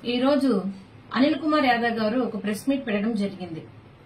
ఈ రోజు అనిల్ కుమార్ యాదవ్ గారు ఒక ప్రెస్ మీట్ పెట్టడం జరిగింది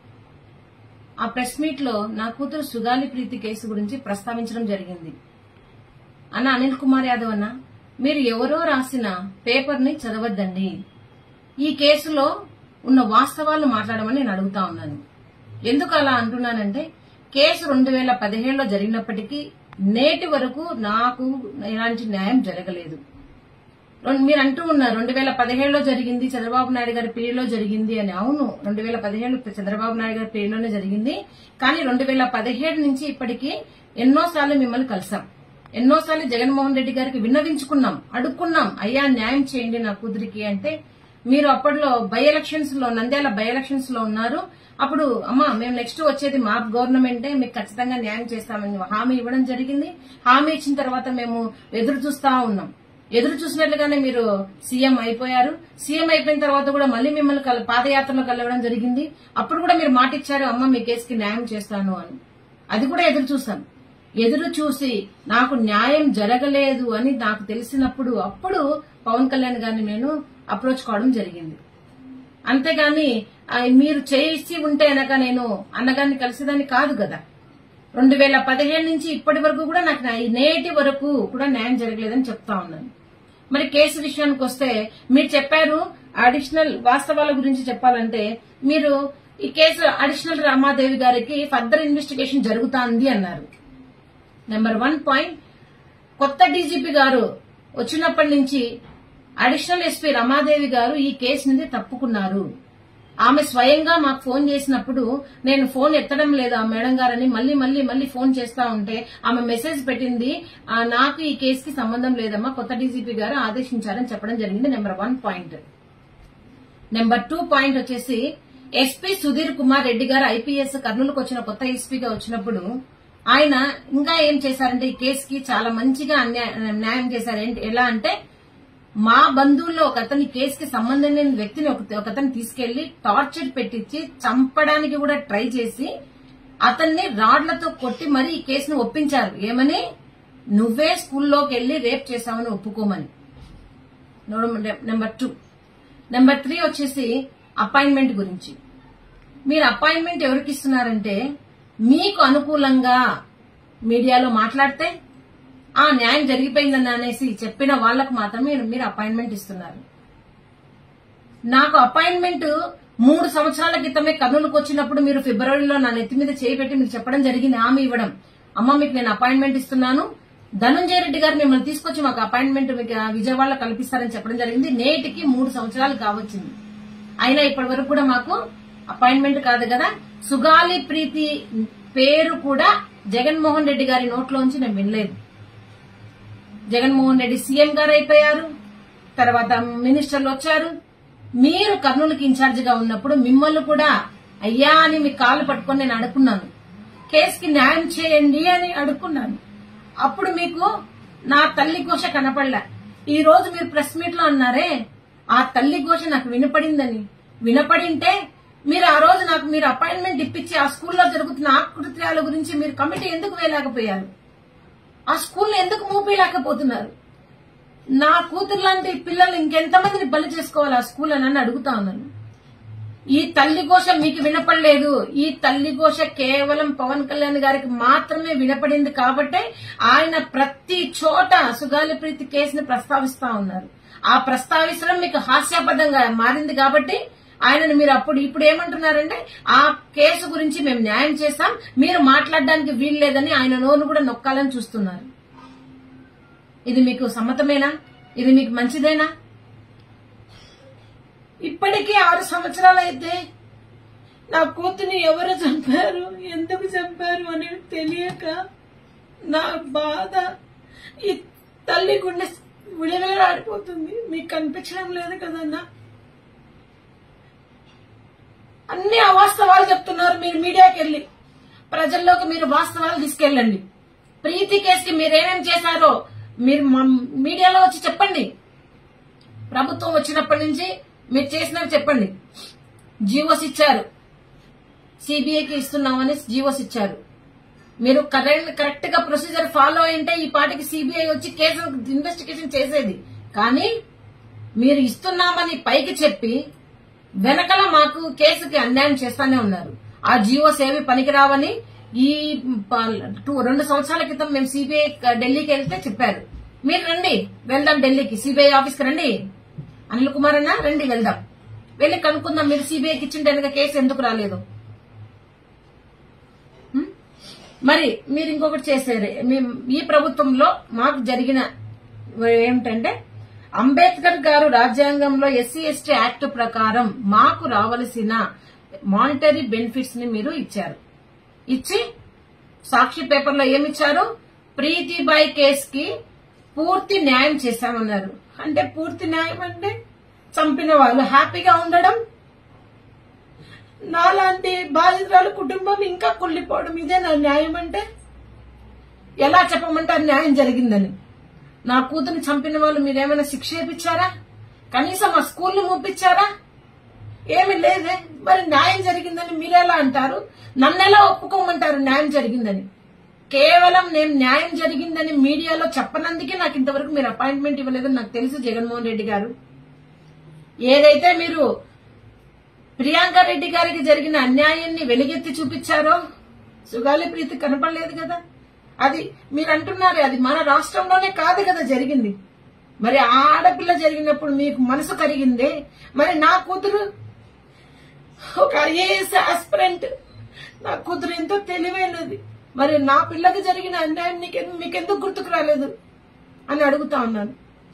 ఆ ప్రెస్ మీట్ లో నా కూతురు సుగాలి ప్రీతి కేసు గురించి ప్రస్తావించడం జరిగింది అన్న అనిల్ కుమార్ యాదవ్ అన్న మీరు ఎవరో రాసిన పేపర్ ని చదవద్దండి ఈ కేసులో ఉన్న వాస్తవాలు మాట్లాడమని నేను అడుగుతా ఉన్నాను ఎందుకు అలా అంటున్నానంటే కేసు రెండు వేల పదిహేడులో జరిగినప్పటికీ నేటి వరకు నాకు ఎలాంటి న్యాయం జరగలేదు రెండు- మీరు అంటూ ఉన్నారు రెండు వేల పదిహేడులో జరిగింది చంద్రబాబు నాయుడు గారి పీరియడ్లో జరిగింది అని అవును రెండు వేల పదిహేడు చంద్రబాబు నాయుడు గారి పీరియడ్లోనే జరిగింది కానీ రెండు వేల పదిహేడు నుంచి ఇప్పటికీ ఎన్నోసార్లు మిమ్మల్ని కలిసాం ఎన్నోసార్లు జగన్మోహన్ రెడ్డి గారికి విన్నవించుకున్నాం అడుక్కున్నాం అయ్యా న్యాయం చేయండి నా కూతురికి అంటే మీరు అప్పట్లో బై ఎలక్షన్స్ లో నంద్యాల బై ఎలక్షన్స్ లో ఉన్నారు అప్పుడు అమ్మా మేము నెక్స్ట్ వచ్చేది మా గవర్నమెంటే మీకు ఖచ్చితంగా న్యాయం చేస్తామని హామీ ఇవ్వడం జరిగింది హామీ ఇచ్చిన తర్వాత మేము ఎదురు చూస్తా ఉన్నాం ఎదురు చూసినట్లుగానే మీరు సీఎం అయిపోయారు సీఎం అయిపోయిన తర్వాత కూడా మళ్ళీ మిమ్మల్ని కల- పాదయాత్రలో కలవడం జరిగింది అప్పుడు కూడా మీరు మాట ఇచ్చారు అమ్మ మీ కేసుకి న్యాయం చేస్తాను అని అది కూడా ఎదురు చూసాం ఎదురు చూసి నాకు న్యాయం జరగలేదు అని నాకు తెలిసినప్పుడు అప్పుడు పవన్ కళ్యాణ్ గారిని నేను అప్రోచ్ కావడం జరిగింది అంతేగాని ఆ, మీరు చేసి ఉంటే అనక నేను అన్నగారిని కలిసేదాన్ని కాదు కదా రెండు వేల పదిహేను నుంచి ఇప్పటి వరకు కూడా నాకు న్యాయ- నేటి వరకు కూడా న్యాయం జరగలేదని చెప్తా ఉన్నాను మరి కేసు విషయానికి వస్తే మీరు చెప్పారు అడిషనల్ వాస్తవాల గురించి చెప్పాలంటే మీరు ఈ కేసు అడిషనల్ రమాదేవి గారికి ఫర్దర్ ఇన్వెస్టిగేషన్ జరుగుతాంది అన్నారు నెంబర్ వన్ పాయింట్ కొత్త డీజీపీ గారు వచ్చినప్పటి నుంచి అడిషనల్ ఎస్పీ రమాదేవి గారు ఈ కేసు నుండి తప్పుకున్నారు ఆమె స్వయంగా మాకు ఫోన్ చేసినప్పుడు నేను ఫోన్ ఎత్తడం లేదు ఆ మేడం గారని మళ్ళీ మళ్ళీ మళ్ళీ ఫోన్ చేస్తా ఉంటే ఆమె మెసేజ్ పెట్టింది "ఆ, నాకు ఈ కేసుకి సంబంధం లేదమ్మా కొత్త డీజీపీ గారు ఆదేశించారని చెప్పడం జరిగింది number one point number two point వచ్చేసి ఎస్పీ సుధీర్ కుమార్ రెడ్డి గారు ఐపీఎస్ కర్నూలుకు వచ్చిన కొత్త ఎస్పీగా వచ్చినప్పుడు ఆయన ఇంకా ఏం చేశారంటే ఈ కేసుకి చాలా మంచిగా అన్యాయ- న్యాయం చేశారు ఏంటి ఎలా అంటే మా బంధువుల్లో ఒక అతని కేసుకి సంబంధం లేని వ్యక్తిని ఒక ఒక అతను తీసుకెళ్లి టార్చర్ పెట్టించి చంపడానికి కూడా ట్రై చేసి అతన్ని రాడ్లతో కొట్టి మరీ ఈ కేసును ఒప్పించారు ఏమని నువ్వే స్కూల్లోకి వెళ్లి రేప్ చేశావని ఒప్పుకోమని నెంబర్ టూ నెంబర్ త్రీ వచ్చేసి అపాయింట్మెంట్ గురించి మీరు అపాయింట్మెంట్ ఎవరికి ఇస్తున్నారంటే మీకు అనుకూలంగా మీడియాలో మాట్లాడితే ఆ న్యాయం జరిగిపోయిందని అనేసి చెప్పిన వాళ్ళకు మాత్రమే మీరు అపాయింట్మెంట్ ఇస్తున్నారు నాకు అపాయింట్మెంట్ మూడు సంవత్సరాల క్రితమే కర్నూలుకు వచ్చినప్పుడు మీరు ఫిబ్రవరిలో నా నెత్తి మీద చేయి పెట్టి మీకు చెప్పడం జరిగింది హామీ ఇవ్వడం అమ్మ మీకు నేను అపాయింట్మెంట్ ఇస్తున్నాను ధనుంజయ రెడ్డి గారు మిమ్మల్ని తీసుకొచ్చి మాకు అపాయింట్మెంట్ మీకు ఆ విజయవాడలో కల్పిస్తారని చెప్పడం జరిగింది నేటికి మూడు సంవత్సరాలు కావచ్చింది అయినా ఇప్పటి వరకు కూడా మాకు అపాయింట్మెంట్ కాదు కదా సుగాలి ప్రీతి పేరు కూడా జగన్మోహన్ రెడ్డి గారి నోట్లోంచి నేను వినలేదు జగన్మోహన్ రెడ్డి సీఎం గారు అయిపోయారు తర్వాత మినిస్టర్లు వచ్చారు మీరు కర్నూలుకి ఇన్ఛార్జ్ గా ఉన్నప్పుడు మిమ్మల్ని కూడా అయ్యా అని మీ కాళ్ళు పట్టుకొని నేను అడుక్కున్నాను కేసుకి న్యాయం చేయండి అని అడుక్కున్నాను అప్పుడు మీకు నా తల్లి ఘోష కనపడలే ఈ రోజు మీరు ప్రెస్ మీట్ లో అన్నారే ఆ తల్లి ఘోష నాకు వినపడిందని వినపడింటే మీరు ఆ రోజు నాకు మీరు అపాయింట్మెంట్ ఇప్పించి ఆ స్కూల్లో జరుగుతున్న ఆకృత్యాల గురించి మీరు కమిటీ ఎందుకు వేయలేకపోయారు ఆ స్కూల్ని ఎందుకు మూపేయలేకపోతున్నారు నా కూతురు లాంటి పిల్లలు ఇంకెంతమందిని బలి చేసుకోవాలి ఆ స్కూల్ అని నన్ను అడుగుతా ఉన్నాను ఈ తల్లి ఘోష మీకు వినపడలేదు ఈ తల్లి ఘోష కేవలం పవన్ కళ్యాణ్ గారికి మాత్రమే వినపడింది కాబట్టే ఆయన ప్రతి చోట సుగాలి ప్రీతి కేసుని ప్రస్తావిస్తా ఉన్నారు ఆ ప్రస్తావించడం మీకు హాస్యాపదంగా మారింది కాబట్టి ఆయనను మీరు అప్పుడు ఇప్పుడు ఏమంటున్నారంటే ఆ కేసు గురించి మేము న్యాయం చేస్తాం మీరు మాట్లాడడానికి వీల్లేదని ఆయన నోరు కూడా నొక్కాలని చూస్తున్నారు ఇది మీకు సమ్మతమేనా ఇది మీకు మంచిదేనా ఇప్పటికీ ఆరు సంవత్సరాలు అయితే నా కూతుని ఎవరు చంపారు ఎందుకు చంపారు అని తెలియక నా బాధ ఈ తల్లి గుండె విడగలాడిపోతుంది మీకు కనిపించడం లేదు కదన్నా అన్ని అవాస్తవాలు చెప్తున్నారు మీరు మీడియాకి వెళ్ళి ప్రజల్లోకి మీరు వాస్తవాలు తీసుకెళ్ళండి ప్రీతి కేసుకి మీరేమేం చేశారో మీరు మా మీడియాలో వచ్చి చెప్పండి ప్రభుత్వం వచ్చినప్పటి నుంచి మీరు చేసినవి చెప్పండి జీవోస్ ఇచ్చారు సిబిఐకి ఇస్తున్నామని జీవోస్ ఇచ్చారు మీరు కరెక్ట్ కరెక్ట్ గా ప్రొసీజర్ ఫాలో అయింటే ఈ పాటికి సిబిఐ వచ్చి కేసు ఇన్వెస్టిగేషన్ చేసేది కానీ మీరు ఇస్తున్నామని పైకి చెప్పి వెనకల మాకు కేసుకి అన్యాయం చేస్తానే ఉన్నారు ఆ జియోస్ ఏవి పనికిరావని ఈ ప- టూ- రెండు సంవత్సరాల క్రితం మేము సిబిఐ ఢిల్లీకి వెళ్తే చెప్పారు మీరు రండి వెళ్దాం ఢిల్లీకి సిబిఐ ఆఫీస్కి రండి అనిల్ కుమార్ అన్న రండి వెళ్దాం వెళ్ళి కనుక్కుందాం మీరు సిబిఐకి ఇచ్చింటే కనుక కేసు ఎందుకు రాలేదు హ్మ్? మరి మీరు ఇంకొకటి చేశారు మేము ఈ ప్రభుత్వంలో మాకు జరిగిన ఏమిటంటే అంబేద్కర్ గారు రాజ్యాంగంలో ఎస్సీ ఎస్టీ యాక్ట్ ప్రకారం మాకు రావలసిన మానిటరీ బెనిఫిట్స్ ని మీరు ఇచ్చారు ఇచ్చి సాక్షి పేపర్లో ఏమిచ్చారు ప్రీతిబాయ్ కేస్ కి పూర్తి న్యాయం చేశామన్నారు అంటే పూర్తి న్యాయం అంటే చంపిన వాళ్ళు హ్యాపీగా ఉండడం నాలాంటి బాధితురాలు కుటుంబం ఇంకా కుళ్ళిపోవడం ఇదే నా న్యాయం అంటే ఎలా చెప్పమంటారు న్యాయం జరిగిందని నా కూతురు చంపిన వాళ్ళు మీరేమైనా శిక్ష చేపించారా కనీసం ఆ స్కూల్ని మూపించారా ఏమి లేదే మరి న్యాయం జరిగిందని మీరెలా అంటారు నన్నెలా ఒప్పుకోమంటారు న్యాయం జరిగిందని కేవలం నేను న్యాయం జరిగిందని మీడియాలో చెప్పనందుకే నాకు ఇంతవరకు మీరు అపాయింట్మెంట్ ఇవ్వలేదని నాకు తెలుసు జగన్మోహన్ రెడ్డి గారు ఏదైతే మీరు ప్రియాంక రెడ్డి గారికి జరిగిన అన్యాయాన్ని వెలుగెత్తి చూపించారో సుగాలి ప్రీతి కనపడలేదు కదా అది మీరు అంటున్నారు అది మన రాష్ట్రంలోనే కాదు కదా జరిగింది మరి ఆ ఆడపిల్ల జరిగినప్పుడు మీకు మనసు కరిగిందే మరి నా కూతురు ఒక ఐఏఎస్ ఆస్పిరెంట్ నా కూతురు ఎంతో తెలివైనది మరి నా పిల్లకి జరిగిన అన్యాయం నీకెందుకు మీకెందుకు గుర్తుకు రాలేదు అని అడుగుతా ఉన్నాను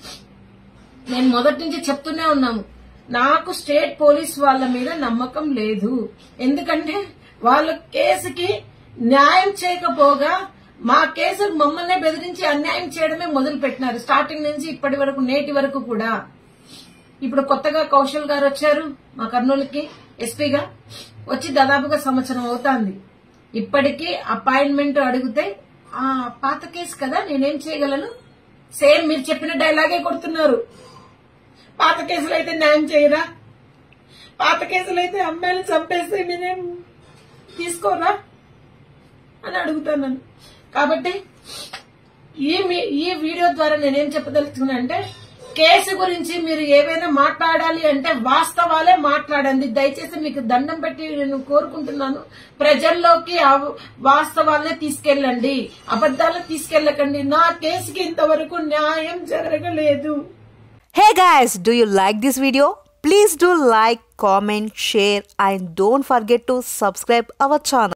నేను మొదటి నుంచి చెప్తూనే ఉన్నాము నాకు స్టేట్ పోలీస్ వాళ్ళ మీద నమ్మకం లేదు ఎందుకంటే వాళ్ళ కేసుకి న్యాయం చేయకపోగా మా కేసు మమ్మల్ని బెదిరించి అన్యాయం చేయడమే మొదలు పెట్టినారు స్టార్టింగ్ నుంచి ఇప్పటి వరకు నేటి వరకు కూడా ఇప్పుడు కొత్తగా కౌశల్ గారు వచ్చారు మా కర్నూలుకి ఎస్పీగా వచ్చి దాదాపుగా సంవత్సరం అవుతాంది ఇప్పటికీ అపాయింట్మెంట్ అడిగితే ఆ పాత కేసు కదా నేనేం చేయగలను సేమ్ మీరు చెప్పిన డైలాగే కొడుతున్నారు పాత కేసులు అయితే న్యాయం చేయరా పాత కేసులు అయితే అమ్మాయిలు చంపేస్తే మీరేం తీసుకోరా అని అడుగుతాను కాబట్టి ఈ మీ- ఈ వీడియో ద్వారా నేనేం చెప్పదలుచుకున్నా అంటే కేసు గురించి మీరు ఏవైనా మాట్లాడాలి అంటే వాస్తవాలే మాట్లాడండి దయచేసి మీకు దండం పెట్టి నేను కోరుకుంటున్నాను ప్రజల్లోకి ఆ వాస్తవాలనే తీసుకెళ్ళండి అబద్దాలను తీసుకెళ్ళకండి నా కేసుకి ఇంతవరకు న్యాయం జరగలేదు Hey guys, do you like this video? Please do like, comment, share and don't forget to subscribe our channel.